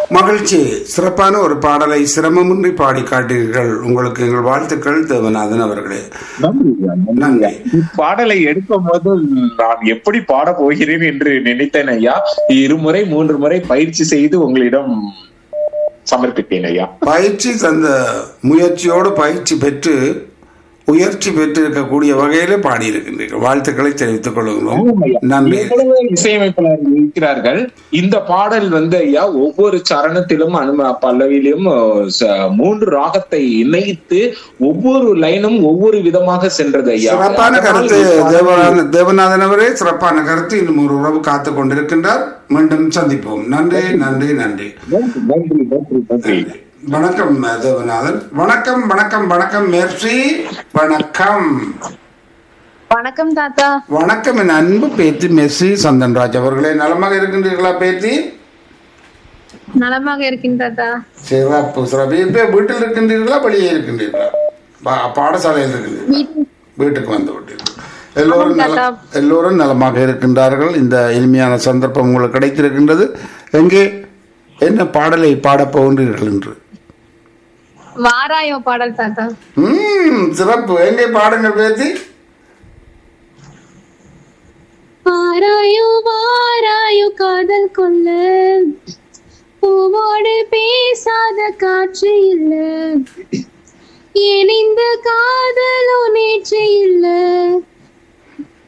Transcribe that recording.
மகிழ்ச்சி சிறப்பான ஒரு பாடலை சிரமமின்றி பாடி காட்டீர்கள் உங்களுக்கு எங்கள் வாழ்த்துக்கள் தேவநாதன் அவர்களே நன்றி ஐயா, நன்றி ஐயா. இப்பாடலை எடுக்கும் போது நான் எப்படி பாட போகிறேன் என்று நினைத்தேன் ஐயா இருமுறை மூன்று முறை பயிற்சி செய்து உங்களிடம் சமர்ப்பித்தேன் ஐயா பயிற்சி தந்த முயற்சியோடு பயிற்சி பெற்று உயர்ச்சி பெற்று இருக்கக்கூடிய வகையில பாடியிருக்கின்றீர்கள் வாழ்த்துக்களை தெரிவித்துக் கொள்கிறோம் நன்றி எவ்வளவு இசையமைப்பாளர் இருக்கிறார்கள் இந்த பாடல் வந்து ஐயா ஒவ்வொரு சரணத்திலும் அனும பல்லவியிலும் அஹ், ச- மூன்று ராகத்தை இணைத்து ஒவ்வொரு லைனும் ஒவ்வொரு விதமாக சென்றது ஐயா சிறப்பான கருத்து தேவநாதன் தேவநாதன் அவரே சிறப்பான கருத்து இன்னும் ஒரு உறவு காத்து கொண்டிருக்கின்றார் மீண்டும் சந்திப்போம் நன்றி நன்றி நன்றி நன்றி நன்றி நன்றி நன்றி வணக்கம் தேவநாதன் வணக்கம் வணக்கம் வணக்கம் மெர்சி வணக்கம் வணக்கம் தாத்தா வணக்கம் என் அன்பு பேத்தி மெர்சி சந்தன்ராஜ் அவர்களே நலமாக இருக்கின்றீர்களா பேத்தி நலமாக இருக்கேன் தாத்தா சிறப்பு சிறப்பு இப்ப வீட்டில் இருக்கின்றீர்களா வெளியே இருக்கின்றீர்களா பா- பாடசாலையில் இருக்கின்றீர்களா வீட்டு- வீட்டுக்கு வந்து விட்டீர்கள் எல்லோரும் ஆமாம் நல தாத்தா. எல்லோரும் நலமாக இருக்கின்றார்கள் இந்த இனிமையான சந்தர்ப்பம் உங்களுக்கு கிடைத்திருக்கின்றது எங்கே என்ன பாடலை பாடப் போகின்றீர்கள் என்று வாராயோ பாடல் தாத்தா ம் சிறப்பு எங்கே பாடுங்கள் பேத்தி வாராயோ வாராயோ காதல் கொள்ள பூவோடு பேசாத காற்று இல்ல ஏன் இந்த காதலோ நேற்று இல்ல